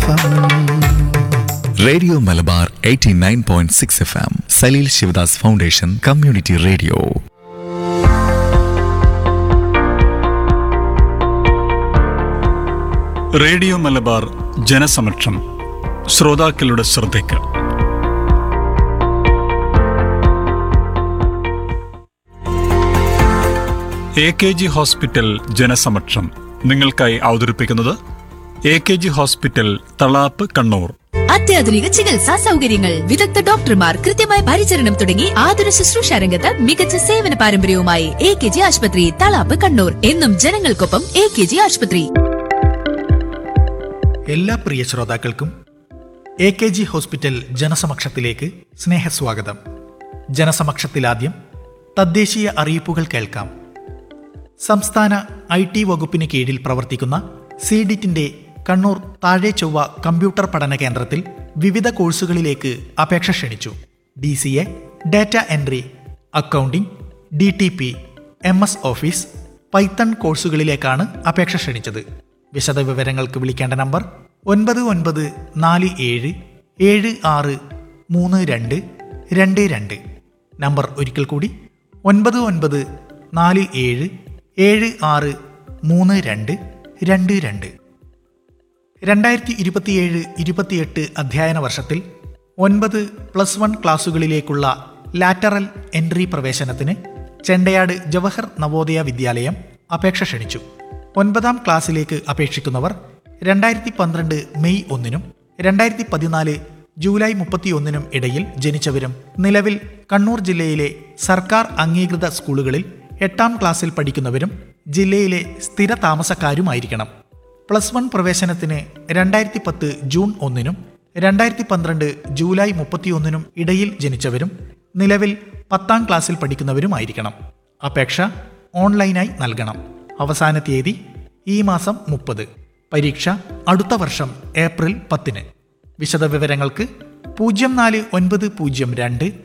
F radio Malabar 89.6 F M Saleel Sivadas foundation community radio radio Malabar ജനസമക്ഷം ശ്രോതാക്കളുടെ ശ്രദ്ധയ്ക്ക് എ കെ ജി ഹോസ്പിറ്റൽ ജനസമക്ഷം നിങ്ങൾക്കായി അവതരിപ്പിക്കുന്നത് A K G hospital Thalap Kannur അത്യാധുനിക ചികിത്സാ സൗകര്യങ്ങൾ വിദഗ്ധ ഡോക്ടർമാർ കൃത്യമായ പരിചരണം തുടങ്ങി ആതുര ശുശ്രൂഷ രംഗത്ത് മികച്ച സേവന പാരമ്പര്യവുമായി എ കെ ജി ആശുപത്രി തളാപ്പ് കണ്ണൂർ എന്നും ജനങ്ങൾക്കൊപ്പം എ കെ ജി ആശുപത്രി എല്ലാ പ്രിയ ശ്രോതാക്കൾക്കും എ കെ ജി ഹോസ്പിറ്റൽ ജനസമക്ഷത്തിലേക്ക് സ്നേഹസ്വാഗതം ജനസമക്ഷത്തിലാദ്യം തദ്ദേശീയ അറിയിപ്പുകൾ കേൾക്കാം സംസ്ഥാന ഐ ടി വകുപ്പിന് കീഴിൽ പ്രവർത്തിക്കുന്ന സീഡിറ്റിന്റെ കണ്ണൂർ താഴെ ചൊവ്വ കമ്പ്യൂട്ടർ പഠന കേന്ദ്രത്തിൽ വിവിധ കോഴ്സുകളിലേക്ക് അപേക്ഷ ക്ഷണിച്ചു D C A data entry accounting D T P M S office python കോഴ്സുകളിലേക്കാണ് അപേക്ഷ ക്ഷണിച്ചത് വിശദവിവരങ്ങൾക്ക് വിളിക്കേണ്ട നമ്പർ ഒൻപത് ഒൻപത് നാല് ഏഴ് ഏഴ് ആറ് മൂന്ന് രണ്ട് രണ്ട് രണ്ട് നമ്പർ ഒരിക്കൽ കൂടി ഒൻപത് ഒൻപത് നാല് ഏഴ് ഏഴ് ആറ് മൂന്ന് രണ്ട് രണ്ട് രണ്ട് രണ്ടായിരത്തി ഇരുപത്തിയേഴ് ഇരുപത്തിയെട്ട് അധ്യയന വർഷത്തിൽ ഒൻപത് പ്ലസ് വൺ ക്ലാസുകളിലേക്കുള്ള ലാറ്ററൽ എൻട്രി പ്രവേശനത്തിന് ചെണ്ടയാട് ജവഹർ നവോദയ വിദ്യാലയം അപേക്ഷ ക്ഷണിച്ചു ഒൻപതാം ക്ലാസ്സിലേക്ക് അപേക്ഷിക്കുന്നവർ രണ്ടായിരത്തി പന്ത്രണ്ട് മെയ് ഒന്നിനും രണ്ടായിരത്തി പതിനാല് ജൂലൈ മുപ്പത്തിയൊന്നിനും ഇടയിൽ ജനിച്ചവരും നിലവിൽ കണ്ണൂർ ജില്ലയിലെ സർക്കാർ അംഗീകൃത സ്കൂളുകളിൽ എട്ടാം ക്ലാസ്സിൽ പഠിക്കുന്നവരും ജില്ലയിലെ സ്ഥിര താമസക്കാരുമായിരിക്കണം പ്ലസ് വൺ പ്രവേശനത്തിന് രണ്ടായിരത്തി പത്ത് ജൂൺ ഒന്നിനും രണ്ടായിരത്തി പന്ത്രണ്ട് ജൂലൈ മുപ്പത്തിയൊന്നിനും ഇടയിൽ ജനിച്ചവരും നിലവിൽ പത്താം ക്ലാസ്സിൽ പഠിക്കുന്നവരുമായിരിക്കണം അപേക്ഷ ഓൺലൈനായി നൽകണം അവസാന തീയതി ഈ മാസം മുപ്പത് പരീക്ഷ അടുത്ത വർഷം ഏപ്രിൽ പത്തിന് വിശദവിവരങ്ങൾക്ക് പൂജ്യം നാല് ഒൻപത് പൂജ്യം രണ്ട്